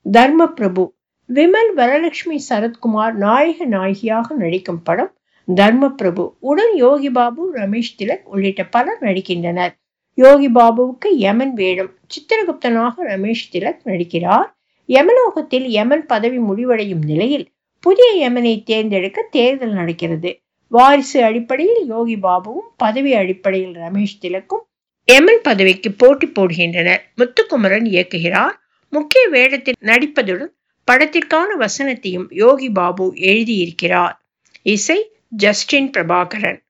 தர்ம பிரபு விமல் வரலட்சுமி சரத்குமார் நாயக நாயகியாக நடிக்கும் படம் தர்ம பிரபு உடன் யோகி பாபு ரமேஷ் திலக் உள்ளிட்ட பலர் நடிக்கின்றனர் யோகி பாபுவுக்கு யமன் வேடம் சித்திரகுப்தனாக ரமேஷ் திலக் நடிக்கிறார் யமலோகத்தில் யமன் பதவி முடிவடையும் நிலையில் புதிய யமனை தேர்ந்தெடுக்க தேர்தல் நடக்கிறது வாரிசு அடிப்படையில் யோகி பாபுவும் பதவி அடிப்படையில் ரமேஷ் திலக்கும் யமன் பதவிக்கு போட்டி போடுகின்றனர் முத்துக்குமரன் இயக்குகிறார் முக்கிய வேடத்தில் நடிப்பதுடன் படத்திற்கான வசனத்தையும் யோகி பாபு எழுதியிருக்கிறார் இசை ஜஸ்டின் பிரபாகரன்